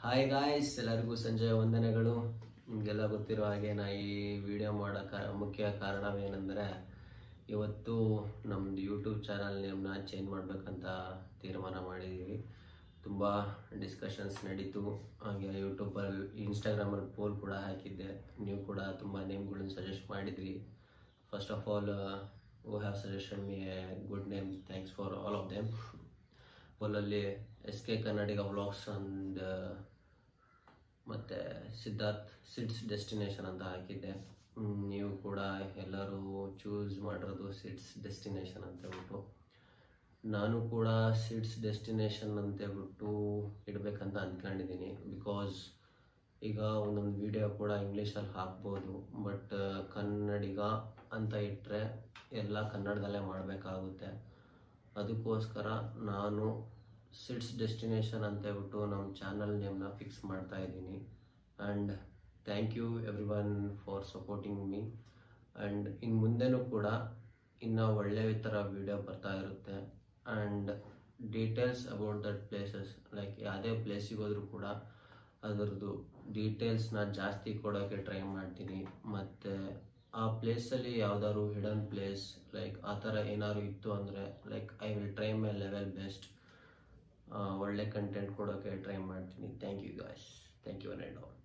hi guys ಎಲ್ಲರಿಗೂ ಸಂಜೆಯ ವಂದನೆಗಳು ನಿಮಗೆಲ್ಲ ಗೊತ್ತಿರೋ ಹಾಗೆ ನಾ ಈ ವಿಡಿಯೋ ಮಾಡೋ ಕಾರ ಮುಖ್ಯ ಕಾರಣವೇನೆಂದರೆ ಇವತ್ತು ನಮ್ಮದು ಯೂಟ್ಯೂಬ್ ಚಾನಲ್ ನೇಮ್ನ ಚೇಂಜ್ ಮಾಡಬೇಕಂತ ತೀರ್ಮಾನ ಮಾಡಿದ್ದೀವಿ ತುಂಬ ಡಿಸ್ಕಷನ್ಸ್ ನಡೀತು ಹಾಗೆ ಯೂಟ್ಯೂಬಲ್ಲಿ ಇನ್ಸ್ಟಾಗ್ರಾಮಲ್ಲಿ ಪೋಲ್ ಕೂಡ ಹಾಕಿದ್ದೆ ನೀವು ಕೂಡ ತುಂಬ ನೇಮ್ಗಳನ್ನ ಸಜೆಸ್ಟ್ ಮಾಡಿದ್ರಿ first of all who have suggestion me a good name thanks for all of them ಪೋಲಲ್ಲಿ S K Kannadiga vlogs and ಮತ್ತು ಸಿದ್ಧಾರ್ಥ್ ಸಿಡ್ಸ್ ಡೆಸ್ಟಿನೇಷನ್ ಅಂತ ಹಾಕಿದ್ದೆ ಹ್ಮ್, ನೀವು ಕೂಡ ಎಲ್ಲರೂ ಚೂಸ್ ಮಾಡಿರೋದು ಸಿಡ್ಸ್ ಡೆಸ್ಟಿನೇಷನ್ ಅಂತ ಹೇಳ್ಬಿಟ್ಟು ನಾನು ಕೂಡ ಸಿಡ್ಸ್ ಡೆಸ್ಟಿನೇಷನ್ ಅಂತ ಹೇಳ್ಬಿಟ್ಟು ಇಡಬೇಕಂತ ಅಂದ್ಕೊಂಡಿದ್ದೀನಿ ಬಿಕಾಸ್ ಈಗ ಒಂದೊಂದು ವಿಡಿಯೋ ಕೂಡ ಇಂಗ್ಲೀಷಲ್ಲಿ ಹಾಕ್ಬೋದು ಬಟ್ ಕನ್ನಡಿಗ ಅಂತ ಇಟ್ಟರೆ ಎಲ್ಲ ಕನ್ನಡದಲ್ಲೇ ಮಾಡಬೇಕಾಗುತ್ತೆ ಅದಕ್ಕೋಸ್ಕರ ನಾನು ಸಿಡ್ಸ್ ಡೆಸ್ಟಿನೇಷನ್ ಅಂತ ಹೇಳ್ಬಿಟ್ಟು ನಮ್ಮ ಚಾನಲ್ ನೇಮ್ನ ಫಿಕ್ಸ್ ಮಾಡ್ತಾ ಇದ್ದೀನಿ and thank you everyone for supporting me and ಇನ್ನು ಮುಂದೆನೂ ಕೂಡ ಇನ್ನೂ ಒಳ್ಳೆ ಥರ ವಿಡಿಯೋ ಬರ್ತಾ ಇರುತ್ತೆ and details about that places like ಯಾವುದೇ ಪ್ಲೇಸಿಗೆ ಹೋದರೂ ಕೂಡ ಅದರದ್ದು ಡೀಟೇಲ್ಸ್ನ ಜಾಸ್ತಿ ಕೊಡೋಕ್ಕೆ ಟ್ರೈ ಮಾಡ್ತೀನಿ ಮತ್ತು ಆ ಪ್ಲೇಸಲ್ಲಿ ಯಾವ್ದಾದ್ರು ಹಿಡನ್ ಪ್ಲೇಸ್ ಲೈಕ್ ಆ ಥರ ಏನಾದ್ರು ಇತ್ತು ಅಂದರೆ like I will try my level best ಒಳ್ಳೆ ಕಂಟೆಂಟ್ ಕೊಡೋಕ್ಕೆ ಟ್ರೈ ಮಾಡ್ತೀನಿ thank you guys thank you and all